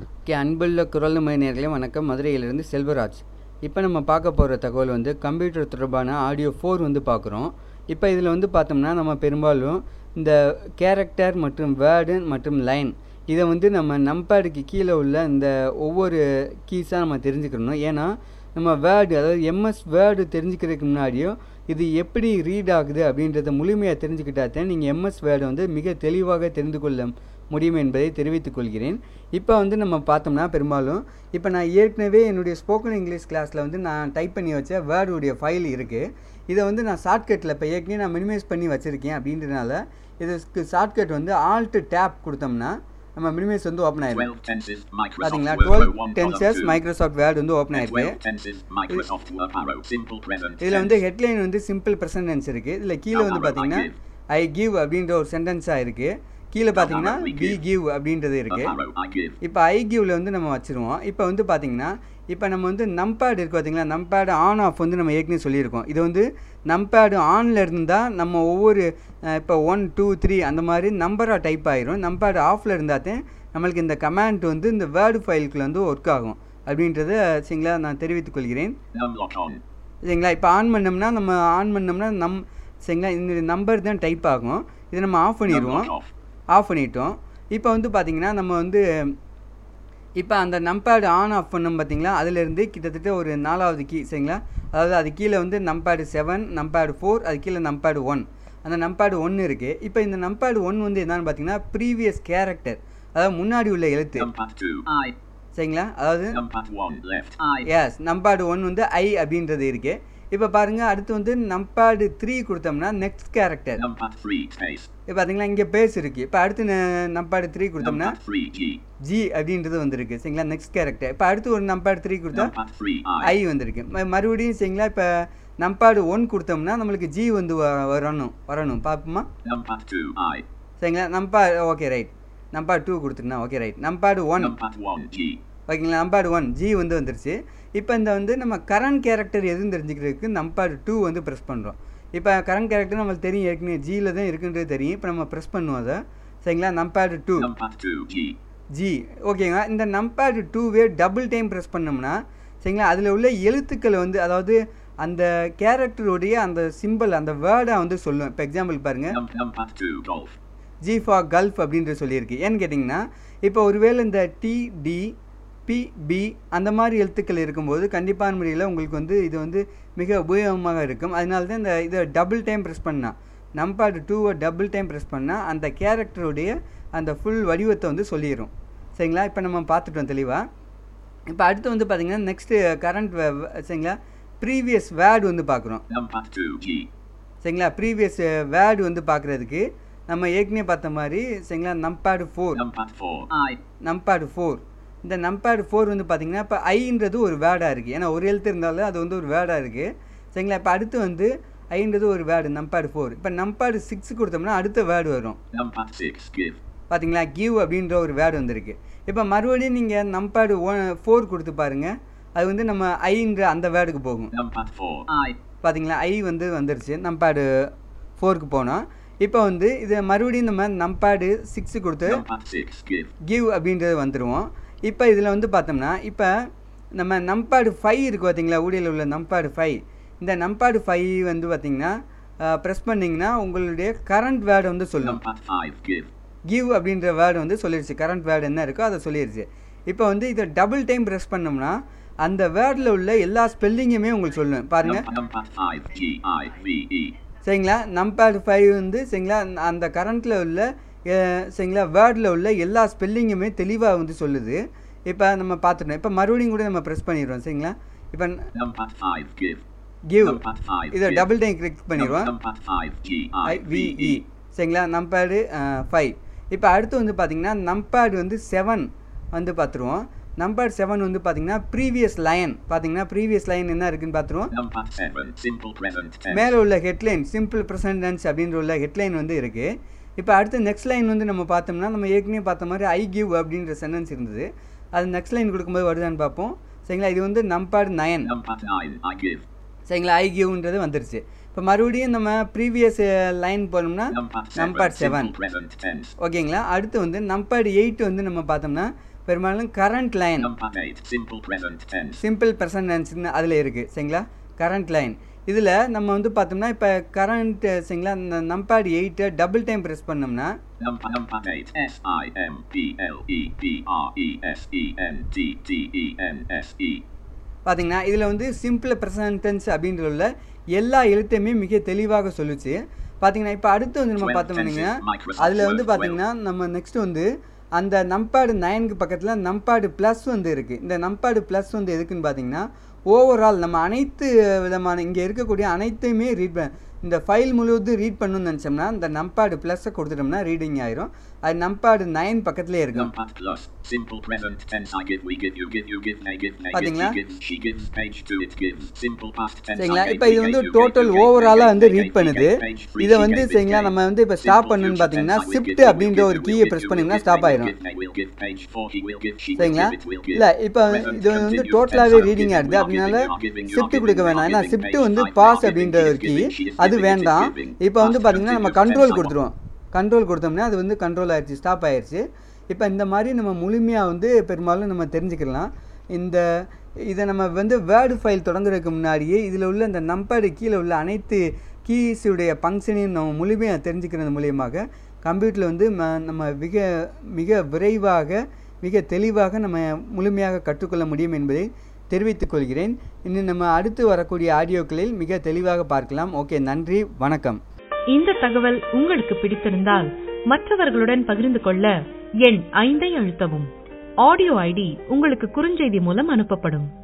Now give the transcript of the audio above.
Okay அன்புள்ள குரல் நேர்களே வணக்கம் மதுரையிலிருந்து செல்வராஜ் இப்போ நம்ம பார்க்க போகிற தகவல் வந்து கம்ப்யூட்டர் தொடர்பான ஆடியோ ஃபோர் வந்து பார்க்குறோம் இப்போ இதில் வந்து பார்த்தோம்னா நம்ம பெரும்பாலும் இந்த கேரக்டர் மற்றும் வேர்டு மற்றும் லைன் இதை வந்து நம்ம நம்பேடுக்கு கீழே உள்ள இந்த ஒவ்வொரு கீஸாக நம்ம தெரிஞ்சுக்கணும் ஏன்னா நம்ம வேர்டு அதாவது எம்எஸ் வேர்டு தெரிஞ்சுக்கிறதுக்கு முன்னாடியும் இது எப்படி ரீட் ஆகுது அப்படின்றத முழுமையாக தெரிஞ்சுக்கிட்டாதான் நீங்கள் எம்எஸ் வேர்டை வந்து மிக தெளிவாக தெரிந்து கொள்ள முடியும் என்பதை தெரிவித்துக் கொள்கிறேன் இப்போ வந்து நம்ம பார்த்தோம்னா பெரும்பாலும் இப்போ நான் ஏற்கனவே என்னுடைய ஸ்போக்கன் இங்கிலீஷ் கிளாஸில் வந்து நான் டைப் பண்ணி வச்ச வேர்டுடைய ஃபைல் இருக்குது இதை வந்து நான் ஷார்ட்கட்டில் இப்போ ஏற்கனவே நான் மினிமைஸ் பண்ணி வச்சுருக்கேன் அப்படின்றனால இதுக்கு ஷார்ட்கட் வந்து ஆல்ட் டேப் கொடுத்தோம்னா நம்ம மினிமைஸ் வந்து ஓப்பன் ஆயிடும் 12 tenses Microsoft பார்த்தீங்களா Word twelve Pro 1 tenses column 2. Microsoft word வந்து ஓப்பன் ஆயிருக்கு 12 tenses Microsoft Word Arrow simple present இதில் வந்து tense. ஹெட்லைன் வந்து சிம்பிள் ப்ரெசன்டென்ஸ் இருக்குது இதில் கீழே வந்து Now, I பார்த்தீங்கன்னா give. ஐ கிவ் அப்படின்ற ஒரு சென்டென்ஸாக இருக்குது கீழே பார்த்தீங்கன்னா we வி give. கிவ் அப்படின்றது The இருக்குது arrow I give. இப்போ ஐ கிவ்ல வந்து நம்ம வச்சுருவோம் இப்போ வந்து பார்த்தீங்கன்னா இப்போ நம்ம வந்து நம்பேட் இருக்குது பார்த்தீங்களா நம்பேடு ஆன் ஆஃப் வந்து நம்ம ஏற்கனவே சொல்லியிருக்கோம் இது வந்து நம்பேடு ஆனில் இருந்தால் நம்ம ஒவ்வொரு அஹ், இப்போ ஒன் டூ த்ரீ அந்த மாதிரி நம்பராக டைப் ஆயிரும் நம்பேடு ஆஃபில் இருந்தால் தான் நம்மளுக்கு இந்த கமாண்ட் வந்து இந்த வேர்டு ஃபைலுக்குள்ள வந்து ஒர்க் ஆகும் அப்படின்றத சரிங்களா நான் தெரிவித்துக் கொள்கிறேன் Num lock on. சரிங்களா இப்போ ஆன் பண்ணோம்னா நம்ம ஆன் பண்ணோம்னா நம் சரிங்களா இந்த நம்பர் தான் டைப் ஆகும் இதை நம்ம ஆஃப் Num பண்ணிடுவோம் lock off. ஆஃப் பண்ணிட்டோம் இப்போ வந்து பார்த்தீங்கன்னா நம்ம வந்து இப்போ அந்த நம்பேடு ஆன் ஆஃப் பண்ணோம் பார்த்தீங்களா அதுலேருந்து கிட்டத்தட்ட ஒரு நாலாவது கீ சரிங்களா அதாவது அது கீழே வந்து நம்பேடு செவன் நம்பேடு ஃபோர் அது கீழே நம்பேடு ஒன் அந்த நம்பேடு ஒன்று இருக்குது இப்போ இந்த நம்பேடு ஒன் வந்து என்னன்னு பார்த்தீங்கன்னா ப்ரீவியஸ் கேரக்டர் அதாவது முன்னாடி உள்ள எழுத்து Numpad 2. I. சரிங்களா அதாவது Numpad 1 left. I. Yes numpad one வந்து ஐ அப்படின்றது இருக்கு இப்போ பாருங்க அடுத்து வந்து நம்பாடு த்ரீ கொடுத்தோம்னா நெக்ஸ்ட் கேரக்டர் Numpad 3 space. இப்போ பார்த்தீங்களா இங்கே பேஸ் இருக்கு இப்போ அடுத்து ந- நம்பாடு த்ரீ கொடுத்தோம்னா Numpad 3 G. ஜி அப்படின்றது வந்திருக்கு சரிங்களா நெக்ஸ்ட் கேரக்டர் இப்போ அடுத்து ஒரு நம்பாடு த்ரீ கொடுத்தா Numpad 3 ஐ I. வந்திருக்கு ம- மறுபடியும் சரிங்களா இப்போ நம்பாடு ஒன் கொடுத்தோம்னா நம்மளுக்கு ஜி வந்து வ- வரணும் வரணும் பார்ப்போமா Numpad 2 I. சரிங்களா நம்பா ஓகே ரைட் நம்பாடு டூ கொடுத்துருந்தா okay right numpad one Numpad 1 G. ஓகேங்களா நம்பாடு ஒன் ஜி வந்து வந்துருச்சு இப்போ இந்த வந்து நம்ம கரண்ட் கேரக்டர் எதுன்னு தெரிஞ்சுக்கிறதுக்கு நம்பாடு டூ வந்து ப்ரெஸ் பண்ணுறோம் இப்போ கரண்ட் கேரக்டர் நம்மளுக்கு தெரியும் ஏற்கனவே ஜியில் தான் இருக்குன்றது தெரியும் இப்போ நம்ம ப்ரெஸ் பண்ணுவோம் அதை சரிங்களா numpad two Numpad 2 G. G ஓகேங்க இந்த நம்பாடு டூவே டபுள் டைம் ப்ரெஸ் பண்ணோம்னா சரிங்களா அதில் உள்ள எழுத்துக்களை வந்து அதாவது அந்த கேரக்டருடைய அந்த சிம்பிள் அந்த வேர்டை வந்து சொல்லும் இப்போ எக்ஸாம்பிள் பாருங்கள் Nump Numpad 2 golf. G for golf அப்படின்ட்டு சொல்லியிருக்கு ஏன்னு கேட்டிங்கன்னா இப்போ ஒருவேளை இந்த டி டி பி பி அந்த மாதிரி எழுத்துக்கள் இருக்கும்போது கண்டிப்பான முறையில் உங்களுக்கு வந்து இது வந்து மிக உபயோகமாக இருக்கும் அதனால தான் இந்த இதை டபுள் டைம் ப்ரெஸ் பண்ணால் நம்பாடு டூவை டபுள் டைம் ப்ரெஸ் பண்ணால் அந்த கேரக்டருடைய அந்த ஃபுல் வடிவத்தை வந்து சொல்லிடும் சரிங்களா இப்போ நம்ம பார்த்துட்டோம் தெளிவாக இப்போ அடுத்து வந்து பார்த்திங்கன்னா நெக்ஸ்ட்டு கரண்ட் சரிங்களா ப்ரீவியஸ் வேர்டு வந்து பார்க்குறோம் Numpad 2 G. சரிங்களா ப்ரீவியஸ் வேர்டு வந்து பார்க்குறதுக்கு நம்ம ஏற்கனவே பார்த்த மாதிரி சரிங்களா numpad four Numpad 4 I. Numpad four இந்த நம்பேடு ஃபோர் வந்து பார்த்தீங்கன்னா இப்போ ஐன்றது ஒரு வேர்டாக இருக்குது ஏன்னா ஒரு எழுத்து இருந்தாலும் அது வந்து ஒரு வேர்டாக இருக்குது சரிங்களா இப்போ அடுத்து வந்து ஐன்றது ஒரு வேர்டு நம்பேடு ஃபோர் இப்போ நம்பேடு சிக்ஸ் கொடுத்தோம்னா அடுத்த வேர்டு வரும் Numpad 6 give. பார்த்தீங்களா கிவ் அப்படின்ற ஒரு வேர்டு வந்திருக்கு இப்போ மறுபடியும் நீங்கள் நம்பேடு ஒன் ஃபோர் கொடுத்து பாருங்கள் அது வந்து நம்ம ஐன்ற அந்த வேர்டுக்கு போகும் Numpad 4 I. பார்த்தீங்களா ஐ வந்து வந்துருச்சு நம்பேடு ஃபோருக்கு போனோம் இப்போ வந்து இதை மறுபடியும் நம்ம நம்பேடு சிக்ஸு கொடுத்து Numpad 6 give. கிவ் அப்படின்றது வந்துடுவோம் இப்போ இதில் வந்து பார்த்தோம்னா இப்போ நம்ம நம்பாடு ஃபைவ் இருக்குது பார்த்தீங்களா ஊழியில் உள்ள நம்பாடு ஃபைவ் இந்த நம்பாடு ஃபைவ் வந்து பார்த்தீங்கன்னா ப்ரெஸ் பண்ணிங்கன்னா உங்களுடைய கரண்ட் வேர்டு வந்து சொல்லும் Numpad 5 give. கிவ் அப்படின்ற வேர்டு வந்து சொல்லிடுச்சு கரண்ட் வேர்டு என்ன இருக்கோ அதை சொல்லிடுச்சு இப்போ வந்து இதை டபுள் டைம் ப்ரெஸ் பண்ணோம்னா அந்த வேர்டில் உள்ள எல்லா ஸ்பெல்லிங்குமே உங்களுக்கு சொல்லும் பாருங்கள் Nump- Numpad 5 G I V E. சரிங்களா நம்பேட் ஃபைவ் வந்து சரிங்களா அந்த- அந்த கரண்ட்டில் உள்ள அஹ், சரிங்களா வேர்டில் உள்ள எல்லா ஸ்பெல்லிங்குமே தெளிவாக வந்து சொல்லுது இப்போ நம்ம பார்த்துட்டோம் இப்போ மறுபடியும் கூட நம்ம ப்ரெஸ் பண்ணிடுறோம் சரிங்களா இப்போ Numpad 5 give. கிவ் Numpad 5 இதை give. டபுள் டைம் கிளிக் பண்ணிடுவோம் Numpad 5 G I V I V E E. சரிங்களா நம்பேடு ஃபைவ் இப்போ அடுத்து வந்து பார்த்தீங்கன்னா நம்பேடு வந்து செவன் வந்து பார்த்துருவோம் நம்பர் செவன் வந்து பார்த்தீங்கன்னா ப்ரீவியஸ் லைன் பார்த்தீங்கன்னா ப்ரீவியஸ் லைன் என்ன இருக்குன்னு பார்த்துருவோம் Numpad 7 simple present tense. மேலே உள்ள ஹெட்லைன் சிம்பிள் ப்ரெசன்டென்ஸ் அப்படின்ற உள்ள ஹெட்லைன் வந்து இருக்குது இப்போ அடுத்து நெக்ஸ்ட் லைன் வந்து நம்ம பார்த்தோம்னா நம்ம ஏற்கனவே பார்த்த மாதிரி ஐ கிவ் அப்படின்ற சென்டென்ஸ் இருந்தது அது நெக்ஸ்ட் லைன் கொடுக்கும்போது வருதான்னு பார்ப்போம் சரிங்களா இது வந்து numpad nine Numpad 9 I give. சரிங்களா ஐ கிவ்ன்றது வந்துருச்சு இப்போ மறுபடியும் நம்ம ப்ரீவியஸ் லைன் போனோம்னா Numpad 7 number seven simple present tense. ஓகேங்களா அடுத்து வந்து நம்பர் எயிட் வந்து நம்ம பார்த்தோம்னா பெரும்பாலும் current line Number 8. Simple present tense. Simple ப்ரெசன்டென்ஸ்னு அதில் இருக்குது சரிங்களா கரண்ட் லைன் இதில் நம்ம வந்து பார்த்தோம்னா இப்போ கரண்ட் சரிங்களா இந்த நம்பேட் எயிட்டை டபுள் டைம் ப்ரெஸ் பண்ணோம்னா Number number 8. S I M P L E P R E S E N T T E N S E. பார்த்தீங்கன்னா இதில் வந்து சிம்பிள் ப்ரெசன்டென்ஸ் அப்படின்ற உள்ள எல்லா எழுத்தையுமே மிக தெளிவாக சொல்லுச்சு பார்த்தீங்கன்னா இப்போ அடுத்து வந்து நம்ம 12 பார்த்தோம்னா tenses, Microsoft அதில் வந்து Word, பார்த்தீங்கன்னா நம்ம நெக்ஸ்ட் வந்து அந்த நம்பேடு நைனுக்கு பக்கத்தில் நம்பேடு ப்ளஸ் வந்து இருக்குது இந்த நம்பேடு ப்ளஸ் வந்து எதுக்குன்னு பார்த்தீங்கன்னா ஓவரால் நம்ம அனைத்து விதமான இங்கே இருக்கக்கூடிய அனைத்தையுமே ரீட் பண்ண இந்த ஃபைல் முழுவதும் ரீட் பண்ணணும்னு நினச்சோம்னா இந்த நம்பேடு ப்ளஸ்ஸை கொடுத்துட்டோம்னா ரீடிங் ஆயிரும் அது நம்பேடு நைன் பக்கத்துலேயே இருக்கும் Number plus. Simple present tense. I give, we give, you give, you give, they give, they give, பாத்தீங்களா? he gives, she gives, page 2 it gives. Simple past tense. சரிங்களா I gave, இப்போ we இது gave, வந்து you gave, total you gave, ஓவராலாக they வந்து gave, read they பண்ணுது gave, page three, இதை she வந்து gave, it சரிங்களா gave. நம்ம வந்து இப்போ ஸ்டாப் Simple பண்ணணும்னு future பார்த்தீங்கன்னா tense. I will shift give, we will அப்படின்ற give, ஒரு you கீயை will ப்ரெஸ் give, you பண்ணிங்கன்னா will ஸ்டாப் give, ஆயிரும் they will give, they will give, page 4 he will give, she will சரிங்களா give, it will give. இல்லை இப்போ Present இது வந்து continuous டோட்டலாகவே tense. I will reading give, ஆகுது we are அதனால giving, you are giving, you are shift giving, கொடுக்க you are வேணாம் ஏன்னா giving, ஷிஃப்ட் page வந்து five, பாஸ் you are அப்படின்ற giving, ஒரு she key is giving, she is அது giving, it is வேண்டாம் giving. இப்போ வந்து Past பார்த்தீங்கன்னா நம்ம continuous கண்ட்ரோல் tense. கொடுத்துருவோம் கண்ட்ரோல் கொடுத்தோம்னா அது வந்து கண்ட்ரோல் ஆயிடுச்சு ஸ்டாப் ஆயிடுச்சு இப்போ இந்த மாதிரி நம்ம முழுமையாக வந்து பெரும்பாலும் நம்ம தெரிஞ்சுக்கலாம் இந்த இதை நம்ம வந்து வேர்டு ஃபைல் தொடங்குறதுக்கு முன்னாடியே இதில் உள்ள இந்த நம்பர் கீழே உள்ள அனைத்து கீஸுடைய ஃபங்க்ஷனையும் நம்ம முழுமையாக தெரிஞ்சுக்கிறது மூலியமாக கம்ப்யூட்டரில் வந்து ம நம்ம மிக மிக விரைவாக மிக தெளிவாக நம்ம முழுமையாக கற்றுக்கொள்ள முடியும் என்பதை தெரிவித்துக் கொள்கிறேன் இன்னும் நம்ம அடுத்து வரக்கூடிய ஆடியோக்களில் மிக தெளிவாக பார்க்கலாம் ஓகே நன்றி வணக்கம் இந்த தகவல் உங்களுக்கு பிடித்திருந்தால் மற்றவர்களுடன் பகிர்ந்து கொள்ள எண் ஐந்தை அழுத்தவும் ஆடியோ ஐடி உங்களுக்கு குறுஞ்செய்தி மூலம் அனுப்பப்படும்